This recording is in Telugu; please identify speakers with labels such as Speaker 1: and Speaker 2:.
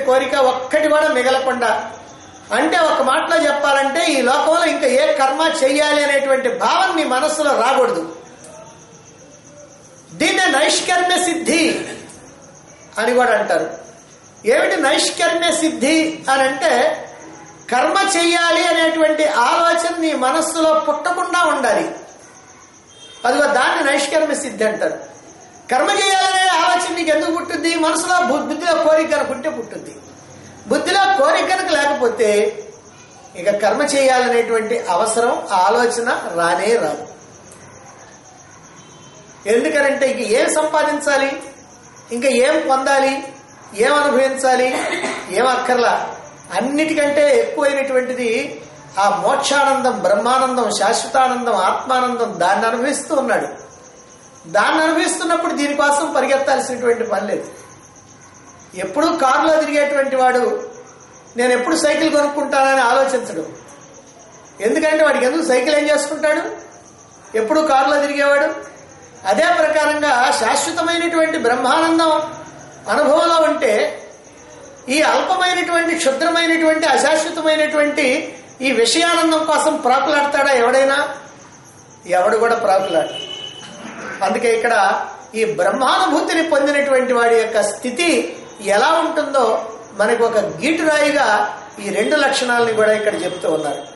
Speaker 1: కోరిక ఒక్కటి కూడా మిగలకుండా అంటే ఒక మాటలో చెప్పాలంటే ఈ లోకంలో ఇంకా ఏ కర్మ చెయ్యాలి అనేటువంటి భావన నీ మనస్సులో రాకూడదు దీన్నే నైష్కర్మ్య సిద్ధి అని కూడా అంటారు ఏమిటి నైష్కర్మ్య సిద్ధి అని అంటే కర్మ చెయ్యాలి అనేటువంటి ఆలోచన నీ మనస్సులో పుట్టకుండా ఉండాలి అదిగో దాన్ని నైష్కర్మ్య సిద్ధి అంటారు కర్మ చేయాలనే ఆలోచన నీకు ఎందుకు పుట్టుద్ది మనసులో బు- బుద్ధిలో కోరిక కనుకుంటే పుట్టుద్ది బుద్ధిలో కోరిక కనుక లేకపోతే ఇక కర్మ చేయాలనేటువంటి అవసరం ఆలోచన రానే రాదు ఎందుకనంటే ఇంక ఏం సంపాదించాలి ఇంకా ఏం పొందాలి ఏం అనుభవించాలి ఏం అక్కర్లా అన్నిటికంటే ఎక్కువైనటువంటిది ఆ మోక్షానందం బ్రహ్మానందం శాశ్వతానందం ఆత్మానందం దాన్ని అనుభవిస్తూ ఉన్నాడు దాన్ని అనుభవిస్తున్నప్పుడు దీనికోసం పరిగెత్తాల్సినటువంటి పని లేదు ఎప్పుడూ కారులో తిరిగేటువంటి వాడు నేను ఎప్పుడు సైకిల్ కొనుక్కుంటానని ఆలోచించడు ఎందుకంటే వాడికి ఎందుకు సైకిల్ ఏం చేసుకుంటాడు ఎప్పుడు కారులో తిరిగేవాడు అదే ప్రకారంగా శాశ్వతమైనటువంటి బ్రహ్మానందం అనుభవంలో ఉంటే ఈ అల్పమైనటువంటి క్షుద్రమైనటువంటి అశాశ్వతమైనటువంటి ఈ విషయానందం కోసం ప్రాకులాడతాడా ఎవడైనా ఎవడు కూడా ప్రాకులాడు అందుకే ఇక్కడ ఈ బ్రహ్మానుభూతిని పొందినటువంటి వాడి యొక్క స్థితి ఎలా ఉంటుందో మనకు ఒక గీటురాయిగా ఈ రెండు లక్షణాలని కూడా ఇక్కడ చెప్తూ ఉన్నారు